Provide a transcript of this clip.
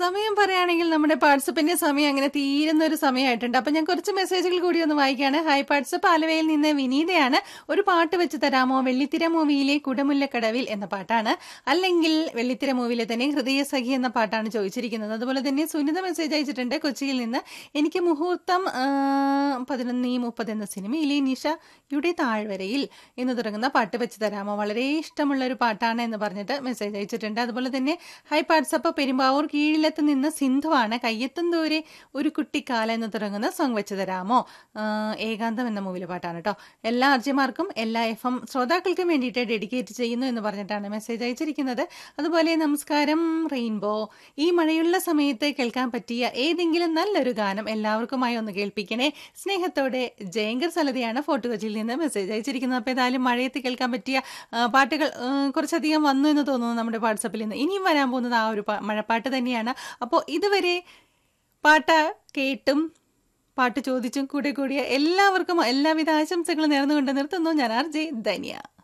സമയം പറയുകയാണെങ്കിൽ നമ്മുടെ വാട്സപ്പിന്റെ സമയം അങ്ങനെ തീരുന്ന ഒരു സമയമായിട്ടുണ്ട് അപ്പൊ ഞാൻ കുറച്ച് മെസ്സേജുകൾ കൂടി ഒന്ന് വായിക്കാണ് ഹായ് വാട്സപ്പ് ആലുവയിൽ നിന്ന് വിനീതയാണ് ഒരു പാട്ട് വെച്ച് തരാമോ വെള്ളിത്തിര മൂവിയിലെ കുടമുല്ലക്കടവിൽ എന്ന പാട്ടാണ് അല്ലെങ്കിൽ വെള്ളിത്തിര മൂവിയിലെ തന്നെ ഹൃദയ സഖി എന്ന പാട്ടാണ് ചോദിച്ചിരിക്കുന്നത് അതുപോലെ തന്നെ സുനിത മെസ്സേജ് അയച്ചിട്ടുണ്ട് കൊച്ചിയിൽ നിന്ന് എനിക്ക് മുഹൂർത്തം ആ, പതിനൊന്ന് മുപ്പത് എന്ന സിനിമയിലെ നിഷയുടെ താഴ്വരയിൽ എന്ന് തുടങ്ങുന്ന പാട്ട് വെച്ച് തരാമോ വളരെ ഇഷ്ടമുള്ള ഒരു പാട്ടാണ് എന്ന് പറഞ്ഞിട്ട് മെസ്സേജ് അയച്ചിട്ടുണ്ട് അതുപോലെ തന്നെ ഹൈ വാട്സപ്പ് പെരുമ്പാവൂർ കീഴിലത്ത് നിന്ന് സിന്ധുവാണ് കയ്യെത്തും ദൂരെ ഒരു കുട്ടിക്കാല എന്ന് തുടങ്ങുന്ന സോങ് വെച്ച് തരാമോ ആ, ഏകാന്തം എന്ന മൂവിലെ പാട്ടാണ് കേട്ടോ എല്ലാ അർജിമാർക്കും എല്ലാ എഫ് എം ശ്രോതാക്കൾക്കും വേണ്ടിയിട്ട് ഡെഡിക്കേറ്റ് ചെയ്യുന്നു എന്ന് പറഞ്ഞിട്ടാണ് മെസ്സേജ് അയച്ചിരിക്കുന്നത് അതുപോലെ നമസ്കാരം റെയിൻബോ ഈ മഴയുള്ള സമയത്ത് കേൾക്കാൻ പറ്റിയ ഏതെങ്കിലും നല്ലൊരു ഗാനം എല്ലാവർക്കുമായി ഒന്ന് കേൾപ്പിക്കണേ സ്നേഹത്തോടെ ജയങ്കർ സലതയാണ് ഫോർട്ട് കൊച്ചിയിൽ നിന്ന് മെസ്സേജ് അയച്ചിരിക്കുന്നത് അപ്പോൾ ഏതായാലും മഴയത്ത് കേൾക്കാൻ പറ്റിയ ആ, പാട്ടുകൾ ആ, കുറച്ചധികം വന്നു എന്ന് തോന്നുന്നു നമ്മുടെ വാട്സപ്പിൽ നിന്ന് ഇനിയും വരാൻ പോകുന്നത് ആ ഒരു പാ- മഴപ്പാട്ട് തന്നെയാണ് അപ്പോൾ ഇതുവരെ പാട്ട് കേട്ടും പാട്ട് ചോദിച്ചും കൂടെ കൂടിയ എല്ലാവർക്കും എല്ലാവിധ ആശംസകളും നേർന്നുകൊണ്ട് നിർത്തുന്നു ഞാൻ ആർ ജെ ധന്യ